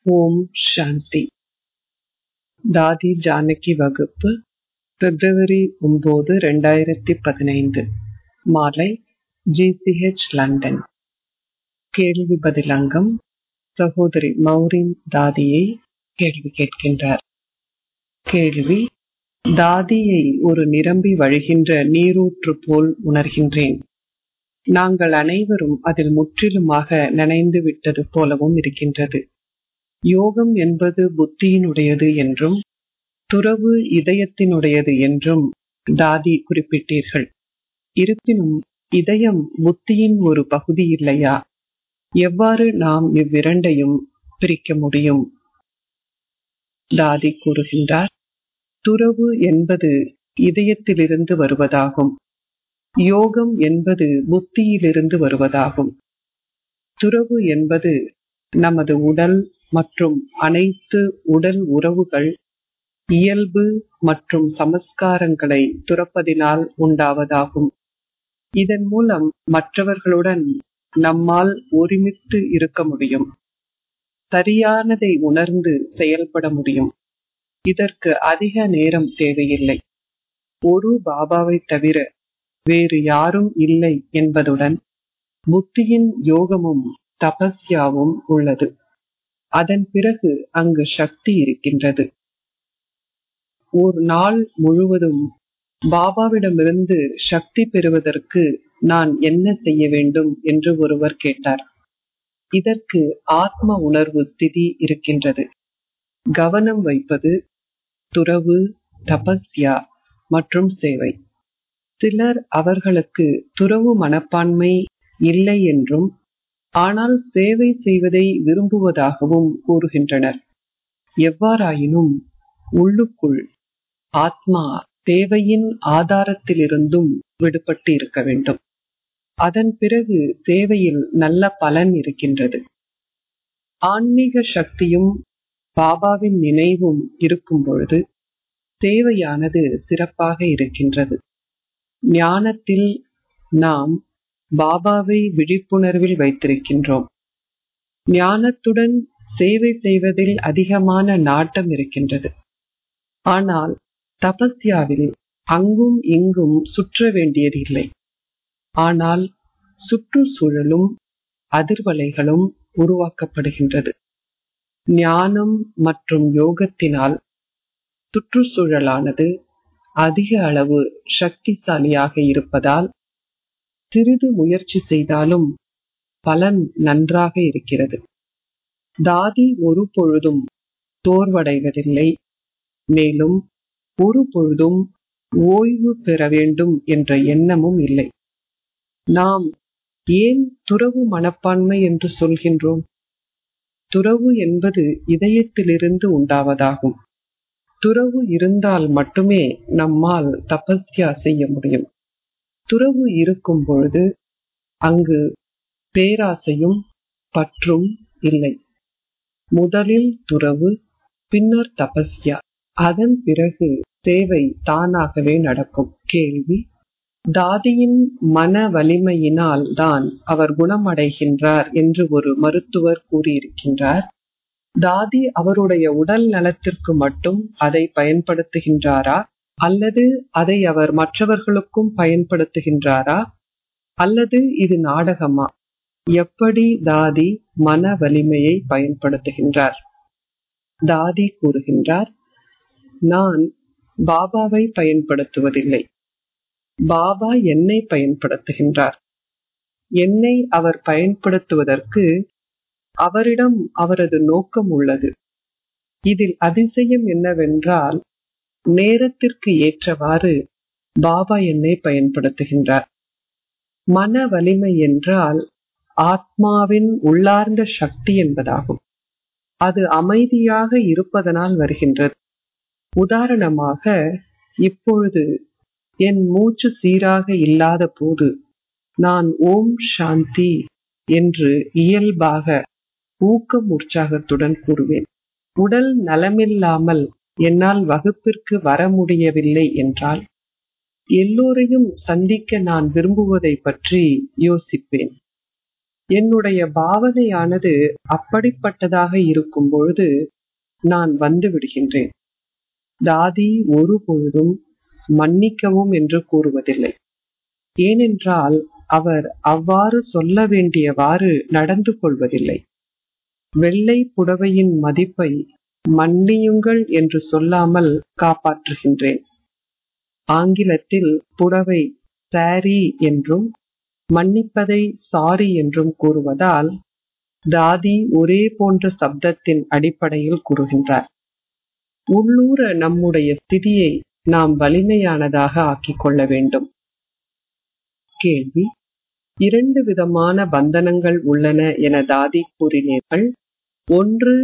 ஓம் சாந்தி தாதி ஜானகி வகுப்பு பிப்ரவரி ஒன்பது ரெண்டாயிரத்தி பதினைந்து மாலை ஜிசிஹெச் லண்டன் கேள்வி பதிலங்கம் சகோதரி மௌரின் தாதியை கேள்வி கேட்கின்றார் கேள்வி தாதியை ஒரு நிரம்பி வழிகின்ற நீரூற்று போல் உணர்கின்றேன் நாங்கள் அனைவரும் அதில் முற்றிலுமாக நனைந்து விட்டது போலவும் இருக்கின்றது யோகம் என்பது புத்தியினுடையது என்றும் துறவு இதயத்தினுடையது என்றும் தாதி குறிப்பிட்டீர்கள் இருப்பினும் இதயம் புத்தியின் ஒரு பகுதி இல்லையா எவ்வாறு நாம் இவ்விரண்டையும் பிரிக்க முடியும் தாதி கூறுகின்றார் துறவு என்பது இதயத்திலிருந்து வருவதாகும் யோகம் என்பது புத்தியிலிருந்து வருவதாகும் துறவு என்பது நமது உடல் மற்றும் அனைத்து உடல் உறவுகள் இயல்பு மற்றும் சமஸ்காரங்களை துறப்பதினால் உண்டாவதாகும் இதன் மூலம் மற்றவர்களுடன் நம்மால் ஒருமித்து இருக்க முடியும் சரியானதை உணர்ந்து செயல்பட முடியும் இதற்கு அதிக நேரம் தேவையில்லை ஒரு பாபாவை தவிர வேறு யாரும் இல்லை என்பதுடன் புத்தியின் யோகமும் தபஸ்யாவும் உள்ளது அதன் பிறகு அங்கு சக்தி இருக்கின்றது ஒரு நாள் முழுவதும் பாபாவிடமிருந்து சக்தி பெறுவதற்கு நான் என்ன செய்ய வேண்டும் என்று ஒருவர் கேட்டார் இதற்கு ஆத்ம உணர்வு ஸ்திதி இருக்கின்றது கவனம் வைப்பது துறவு தபஸ்யா மற்றும் சேவை சிலர் அவர்களுக்கு துறவு மனப்பான்மை இல்லை என்றும் ஆனால் சேவை செய்வதை விரும்புவதாகவும் கூறுகின்றனர் எவ்வாறாயினும் உள்ளுக்குள் ஆத்மா தேவையின் ஆதாரத்திலிருந்தும் விடுபட்டு இருக்க வேண்டும் அதன் பிறகு சேவையில் நல்ல பலன் இருக்கின்றது ஆன்மீக சக்தியும் பாபாவின் நினைவும் இருக்கும் பொழுது சேவையானது சிறப்பாக இருக்கின்றது ஞானத்தில் நாம் பாபாவை விழிப்புணர்வில் வைத்திருக்கின்றோம் ஞானத்துடன் சேவை செய்வதில் அதிகமான நாட்டம் இருக்கின்றது ஆனால் தபஸ்யாவில் அங்கும் இங்கும் சுற்ற வேண்டியதில்லை ஆனால் சுற்றுச்சூழலும் அதிர்வலைகளும் உருவாக்கப்படுகின்றது ஞானம் மற்றும் யோகத்தினால் சுற்றுச்சூழலானது அதிக அளவு சக்திசாலியாக இருப்பதால் சிறிது முயற்சி செய்தாலும் பலன் நன்றாக இருக்கிறது தாதி ஒரு பொழுதும் தோர்வடைவதில்லை மேலும் ஒரு பொழுதும் ஓய்வு பெற வேண்டும் என்ற எண்ணமும் இல்லை நாம் ஏன் துறவு மனப்பான்மை என்று சொல்கின்றோம் துறவு என்பது இதயத்திலிருந்து உண்டாவதாகும் துறவு இருந்தால் மட்டுமே நம்மால் தபஸ்யா செய்ய முடியும் துறவு இருக்கும் பொழுது அங்கு பேராசையும் பற்றும் இல்லை முதலில் துறவு பின்னர் தபஸ்யா அதன் பிறகு சேவை தானாகவே நடக்கும் கேள்வி தாதியின் மன வலிமையினால் தான் அவர் குணமடைகின்றார் என்று ஒரு மருத்துவர் கூறியிருக்கின்றார் தாதி அவருடைய உடல் நலத்திற்கு மட்டும் அதை பயன்படுத்துகின்றாரா அல்லது அதை அவர் மற்றவர்களுக்கும் பயன்படுத்துகின்றாரா அல்லது இது நாடகமா எப்படி தாதி மன வலிமையை பயன்படுத்துகின்றார் தாதி கூறுகின்றார் நான் பாபாவை பயன்படுத்துவதில்லை பாபா என்னை பயன்படுத்துகின்றார் என்னை அவர் பயன்படுத்துவதற்கு அவரிடம் அவரது நோக்கம் உள்ளது இதில் அதிசயம் என்னவென்றால் நேரத்திற்கு ஏற்றவாறு பாபா என்னை பயன்படுத்துகின்றார் மன வலிமை என்றால் ஆத்மாவின் உள்ளார்ந்த சக்தி என்பதாகும் அது அமைதியாக இருப்பதனால் வருகின்றது உதாரணமாக இப்பொழுது என் மூச்சு சீராக இல்லாத போது நான் ஓம் சாந்தி என்று இயல்பாக ஊக்கம் உற்சாகத்துடன் கூறுவேன் உடல் நலமில்லாமல் என்னால் வகுப்பிற்கு வர முடியவில்லை என்றால் எல்லோரையும் சந்திக்க நான் விரும்புவதை பற்றி யோசிப்பேன் என்னுடைய பாவனையானது அப்படிப்பட்டதாக இருக்கும் பொழுது நான் வந்து விடுகின்றேன் தாதி ஒரு பொழுதும் மன்னிக்கவும் என்று கூறுவதில்லை ஏனென்றால் அவர் அவ்வாறு சொல்ல வேண்டியவாறு நடந்து கொள்வதில்லை வெள்ளை புடவையின் மதிப்பை மன்னியுங்கள் என்று சொல்லாமல் காப்பாற்றுகின்றேன் ஆங்கிலத்தில் புடவை சாரி என்றும் மன்னிப்பதை சாரி என்றும் கூறுவதால் தாதி ஒரே போன்ற சப்தத்தின் அடிப்படையில் கூறுகின்றார் உள்ளூர நம்முடைய ஸ்திதியை நாம் வலிமையானதாக ஆக்கிக் கொள்ள வேண்டும் கேள்வி இரண்டு விதமான பந்தனங்கள் உள்ளன என தாதி கூறினீர்கள் ஒன்று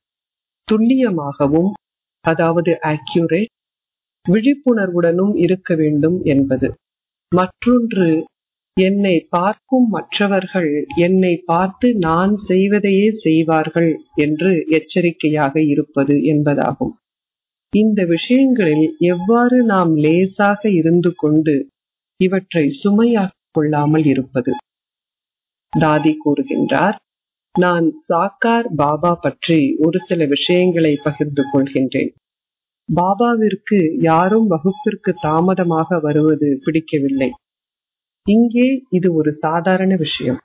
துல்லியமாகவும் அதாவது ஆக்யூரேட் விழிப்புணர்வுடனும் இருக்க வேண்டும் என்பது மற்றொன்று என்னை பார்க்கும் மற்றவர்கள் என்னை பார்த்து நான் செய்வதையே செய்வார்கள் என்று எச்சரிக்கையாக இருப்பது என்பதாகும் இந்த விஷயங்களில் எவ்வாறு நாம் லேசாக இருந்து கொண்டு இவற்றை சுமையாக்கிக் கொள்ளாமல் இருப்பது தாதி கூறுகின்றார் நான் சாக்கார் பாபா பற்றி ஒரு சில விஷயங்களை பகிர்ந்து கொள்கின்றேன் பாபாவிற்கு யாரும் வகுப்பிற்கு தாமதமாக வருவது பிடிக்கவில்லை இங்கே இது ஒரு சாதாரண விஷயம்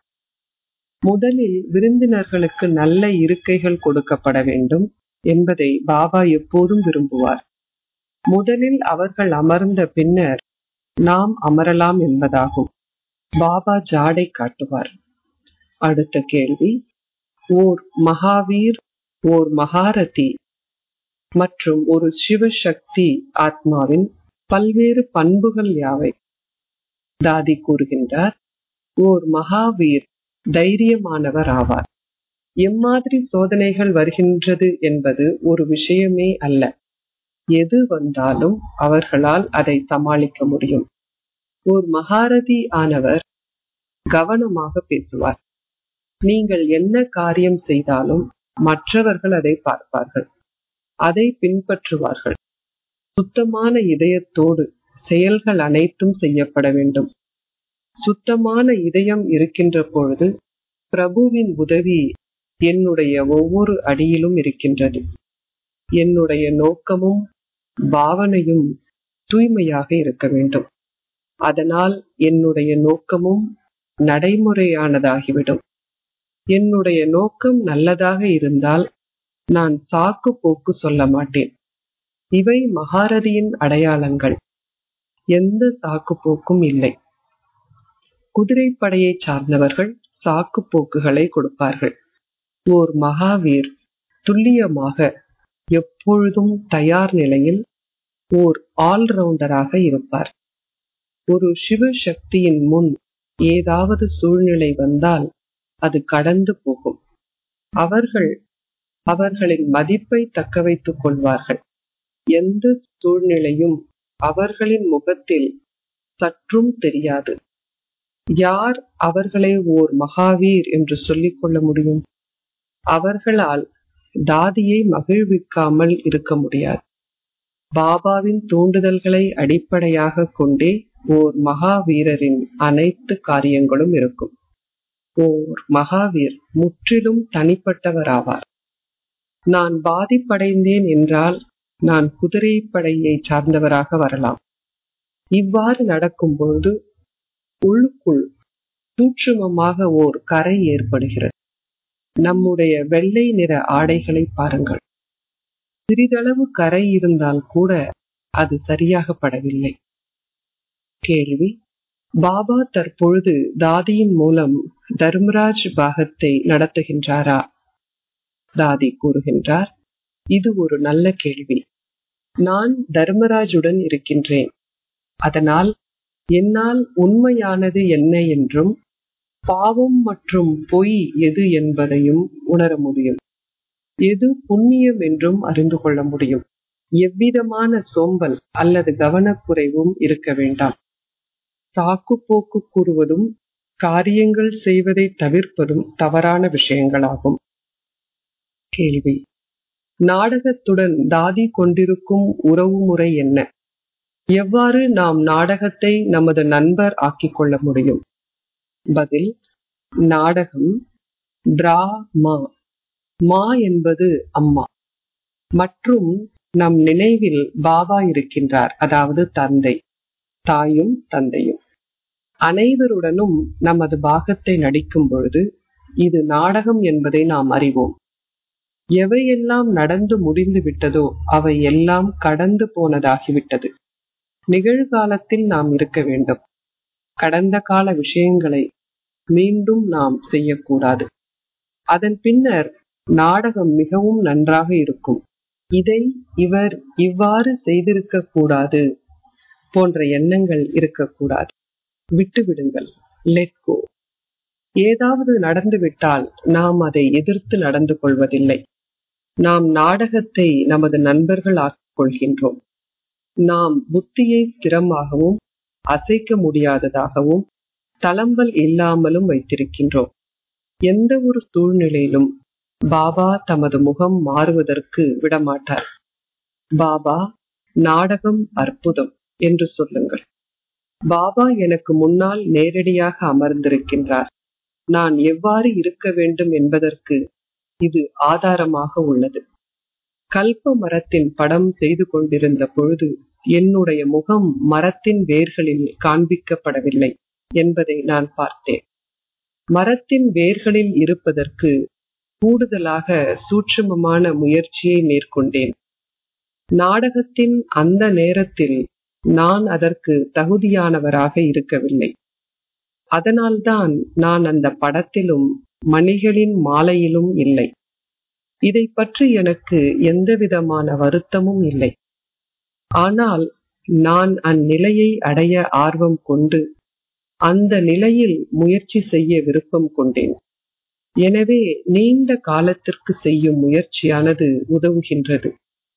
முதலில் விருந்தினர்களுக்கு நல்ல இருக்கைகள் கொடுக்கப்பட வேண்டும் என்பதை பாபா எப்போதும் விரும்புவார் முதலில் அவர்கள் அமர்ந்த பின்னர் நாம் அமரலாம் என்பதாகும் பாபா ஜாடை காட்டுவார் அடுத்த கேள்வி ஓர் மகாவீர் ஓர் மகாரதி மற்றும் ஒரு சிவசக்தி ஆத்மாவின் பல்வேறு பண்புகள் யாவை தாதி கூறுகின்றார் ஓர் மகாவீர் தைரியமானவர் ஆவார் எம்மாதிரி சோதனைகள் வருகின்றது என்பது ஒரு விஷயமே அல்ல எது வந்தாலும் அவர்களால் அதை சமாளிக்க முடியும் ஓர் மகாரதி ஆனவர் கவனமாக பேசுவார் நீங்கள் என்ன காரியம் செய்தாலும் மற்றவர்கள் அதை பார்ப்பார்கள் அதை பின்பற்றுவார்கள் சுத்தமான இதயத்தோடு செயல்கள் அனைத்தும் செய்யப்பட வேண்டும் சுத்தமான இதயம் இருக்கின்ற பொழுது பிரபுவின் உதவி என்னுடைய ஒவ்வொரு அடியிலும் இருக்கின்றது என்னுடைய நோக்கமும் பாவனையும் தூய்மையாக இருக்க வேண்டும் அதனால் என்னுடைய நோக்கமும் நடைமுறையானதாகிவிடும் என்னுடைய நோக்கம் நல்லதாக இருந்தால் நான் சாக்கு போக்கு சொல்ல மாட்டேன் இவை மகாரதியின் அடையாளங்கள் எந்த சாக்கு போக்கும் இல்லை குதிரைப்படையை சார்ந்தவர்கள் சாக்கு போக்குகளை கொடுப்பார்கள் ஓர் மகாவீர் துல்லியமாக எப்பொழுதும் தயார் நிலையில் ஓர் ஆல்ரவுண்டராக இருப்பார் ஒரு சிவ சக்தியின் முன் ஏதாவது சூழ்நிலை வந்தால் அது கடந்து போகும் அவர்கள் அவர்களின் மதிப்பை தக்க வைத்துக் கொள்வார்கள் எந்த சூழ்நிலையும் அவர்களின் முகத்தில் சற்றும் தெரியாது யார் அவர்களை ஓர் மகாவீர் என்று சொல்லிக் கொள்ள முடியும் அவர்களால் தாதியை மகிழ்விக்காமல் இருக்க முடியாது பாபாவின் தூண்டுதல்களை அடிப்படையாக கொண்டே ஓர் மகாவீரரின் அனைத்து காரியங்களும் இருக்கும் ஓர் மகாவீர் முற்றிலும் தனிப்பட்டவராவார் நான் பாதிப்படைந்தேன் என்றால் நான் குதிரைப்படையை சார்ந்தவராக வரலாம் இவ்வாறு நடக்கும்போது உள்ளுக்குள் சூட்சுமமாக ஓர் கரை ஏற்படுகிறது நம்முடைய வெள்ளை நிற ஆடைகளை பாருங்கள் சிறிதளவு கரை இருந்தால் கூட அது சரியாக படவில்லை கேள்வி பாபா தற்பொழுது தாதியின் மூலம் தர்மராஜ் பாகத்தை நடத்துகின்றாரா தாதி கூறுகின்றார் இது ஒரு நல்ல கேள்வி நான் தர்மராஜுடன் இருக்கின்றேன் அதனால் என்னால் உண்மையானது என்ன என்றும் பாவம் மற்றும் பொய் எது என்பதையும் உணர முடியும் எது புண்ணியம் என்றும் அறிந்து கொள்ள முடியும் எவ்விதமான சோம்பல் அல்லது கவனக்குறைவும் இருக்க வேண்டாம் சாக்கு போக்கு கூறுவதும் காரியங்கள் செய்வதை தவிர்ப்பதும் தவறான விஷயங்களாகும் கேள்வி நாடகத்துடன் தாதி கொண்டிருக்கும் உறவு முறை என்ன எவ்வாறு நாம் நாடகத்தை நமது நண்பர் ஆக்கிக் கொள்ள முடியும் பதில் நாடகம் டிரா மா மா என்பது அம்மா மற்றும் நம் நினைவில் பாபா இருக்கின்றார் அதாவது தந்தை தாயும் தந்தையும் அனைவருடனும் நமது பாகத்தை நடிக்கும் பொழுது இது நாடகம் என்பதை நாம் அறிவோம் எவையெல்லாம் நடந்து முடிந்து விட்டதோ அவை எல்லாம் கடந்து போனதாகிவிட்டது நிகழ்காலத்தில் நாம் இருக்க வேண்டும் கடந்த கால விஷயங்களை மீண்டும் நாம் செய்யக்கூடாது அதன் பின்னர் நாடகம் மிகவும் நன்றாக இருக்கும் இதை இவர் இவ்வாறு செய்திருக்க கூடாது போன்ற எண்ணங்கள் இருக்கக்கூடாது விட்டுவிடுங்கள் லெட் கோ ஏதாவது நடந்துவிட்டால் நாம் அதை எதிர்த்து நடந்து கொள்வதில்லை நாம் நாடகத்தை நமது நண்பர்கள் ஆக்கிக் கொள்கின்றோம் நாம் புத்தியை ஸ்திரமாகவும் அசைக்க முடியாததாகவும் தளம்பல் இல்லாமலும் வைத்திருக்கின்றோம் எந்த ஒரு சூழ்நிலையிலும் பாபா தமது முகம் மாறுவதற்கு விடமாட்டார் பாபா நாடகம் அற்புதம் என்று சொல்லுங்கள் பாபா எனக்கு முன்னால் நேரடியாக அமர்ந்திருக்கின்றார் நான் எவ்வாறு இருக்க வேண்டும் என்பதற்கு இது ஆதாரமாக உள்ளது கல்ப மரத்தின் படம் செய்து கொண்டிருந்த பொழுது என்னுடைய முகம் மரத்தின் வேர்களில் காண்பிக்கப்படவில்லை என்பதை நான் பார்த்தேன் மரத்தின் வேர்களில் இருப்பதற்கு கூடுதலாக சூட்சுமமான முயற்சியை மேற்கொண்டேன் நாடகத்தின் அந்த நேரத்தில் நான் அதற்கு தகுதியானவராக இருக்கவில்லை அதனால்தான் நான் அந்த படத்திலும் மணிகளின் மாலையிலும் இல்லை இதை பற்றி எனக்கு எந்தவிதமான வருத்தமும் இல்லை ஆனால் நான் அந்நிலையை அடைய ஆர்வம் கொண்டு அந்த நிலையில் முயற்சி செய்ய விருப்பம் கொண்டேன் எனவே நீண்ட காலத்திற்கு செய்யும் முயற்சியானது உதவுகின்றது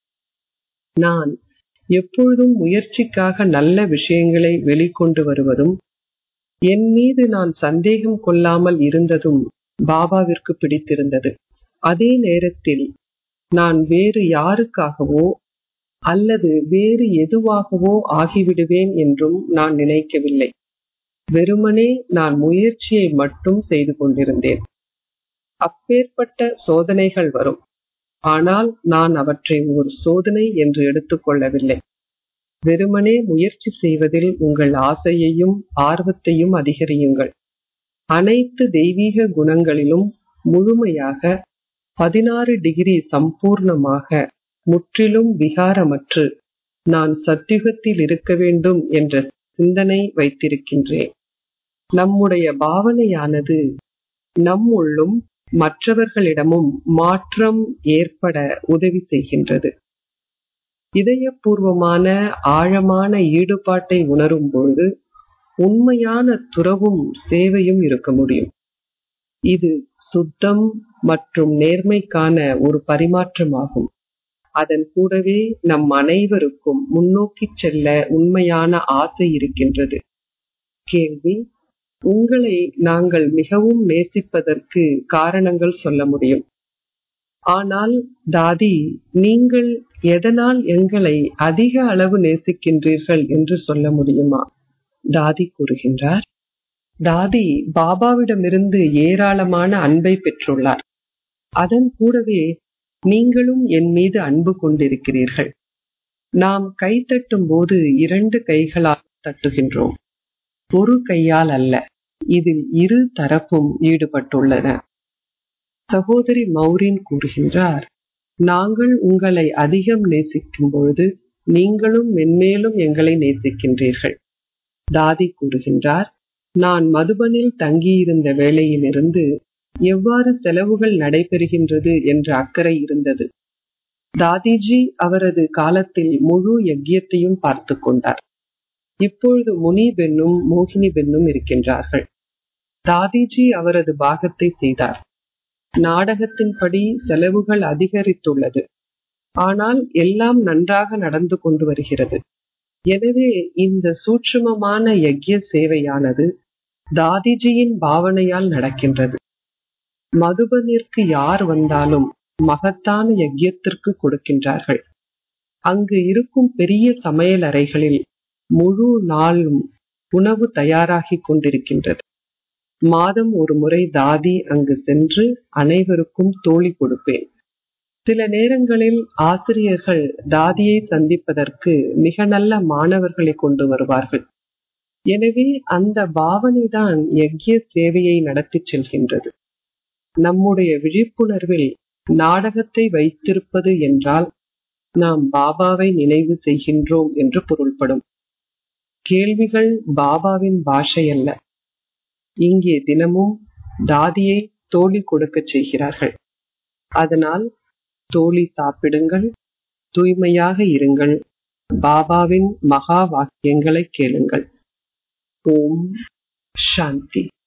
நான் எப்பொழுதும் முயற்சிக்காக நல்ல விஷயங்களை வெளிக்கொண்டு வருவதும் என் மீது நான் சந்தேகம் கொள்ளாமல் இருந்ததும் பாபாவிற்கு பிடித்திருந்தது அதே நேரத்தில் நான் வேறு யாருக்காகவோ அல்லது வேறு எதுவாகவோ ஆகிவிடுவேன் என்றும் நான் நினைக்கவில்லை வெறுமனே நான் முயற்சியை மட்டும் செய்து கொண்டிருந்தேன் அப்பேற்பட்ட சோதனைகள் வரும் ஆனால் நான் அவற்றை ஒரு சோதனை என்று எடுத்துக்கொள்ளவில்லை வெறுமனே முயற்சி செய்வதில் உங்கள் ஆசையையும் ஆர்வத்தையும் அதிகரியுங்கள் அனைத்து தெய்வீக குணங்களிலும் முழுமையாக பதினாறு டிகிரி சம்பூர்ணமாக முற்றிலும் விகாரமற்று நான் சத்தியுகத்தில் இருக்க வேண்டும் என்ற சிந்தனை வைத்திருக்கின்றேன் நம்முடைய பாவனையானது நம்முள்ளும் மற்றவர்களிடமும் மாற்றம் ஏற்பட உதவி செய்கின்றது இதயபூர்வமான ஆழமான ஈடுபாட்டை உணரும் பொழுது உண்மையான துறவும் சேவையும் இருக்க முடியும் இது சுத்தம் மற்றும் நேர்மைக்கான ஒரு பரிமாற்றமாகும் அதன் கூடவே நம் அனைவருக்கும் முன்னோக்கி செல்ல உண்மையான ஆசை இருக்கின்றது கேள்வி உங்களை நாங்கள் மிகவும் நேசிப்பதற்கு காரணங்கள் சொல்ல முடியும் ஆனால் தாதி நீங்கள் எதனால் எங்களை அதிக அளவு நேசிக்கின்றீர்கள் என்று சொல்ல முடியுமா தாதி கூறுகின்றார் தாதி பாபாவிடமிருந்து ஏராளமான அன்பை பெற்றுள்ளார் அதன் கூடவே நீங்களும் என் மீது அன்பு கொண்டிருக்கிறீர்கள் நாம் கை தட்டும் போது இரண்டு கைகளால் தட்டுகின்றோம் ஒரு கையால் அல்ல இதில் இரு தரப்பும் ஈடுபட்டுள்ளன சகோதரி மௌரின் கூறுகின்றார் நாங்கள் உங்களை அதிகம் நேசிக்கும் பொழுது நீங்களும் மென்மேலும் எங்களை நேசிக்கின்றீர்கள் தாதி கூறுகின்றார் நான் மதுபனில் தங்கியிருந்த வேளையிலிருந்து எவ்வாறு செலவுகள் நடைபெறுகின்றது என்ற அக்கறை இருந்தது தாதிஜி அவரது காலத்தில் முழு யஜ்யத்தையும் பார்த்து கொண்டார் இப்பொழுது முனி பெண்ணும் மோகினி பெண்ணும் இருக்கின்றார்கள் தாதிஜி அவரது பாகத்தை செய்தார் நாடகத்தின்படி செலவுகள் அதிகரித்துள்ளது ஆனால் எல்லாம் நன்றாக நடந்து கொண்டு வருகிறது எனவே இந்த சூட்சுமமான யஜ்ய சேவையானது தாதிஜியின் பாவனையால் நடக்கின்றது மதுபனிற்கு யார் வந்தாலும் மகத்தான யஜ்யத்திற்கு கொடுக்கின்றார்கள் அங்கு இருக்கும் பெரிய சமையல் அறைகளில் முழு நாளும் உணவு தயாராகி கொண்டிருக்கின்றது மாதம் ஒரு முறை தாதி அங்கு சென்று அனைவருக்கும் தோழி கொடுப்பேன் சில நேரங்களில் ஆசிரியர்கள் தாதியை சந்திப்பதற்கு மிக நல்ல மாணவர்களை கொண்டு வருவார்கள் எனவே அந்த பாவனைதான் யக்ய சேவையை நடத்தி செல்கின்றது நம்முடைய விழிப்புணர்வில் நாடகத்தை வைத்திருப்பது என்றால் நாம் பாபாவை நினைவு செய்கின்றோம் என்று பொருள்படும் கேள்விகள் பாபாவின் பாஷை அல்ல இங்கே தினமும் தாதியை தோழி கொடுக்க செய்கிறார்கள் அதனால் தோழி சாப்பிடுங்கள் தூய்மையாக இருங்கள் பாபாவின் மகா வாக்கியங்களை கேளுங்கள் ஓம் சாந்தி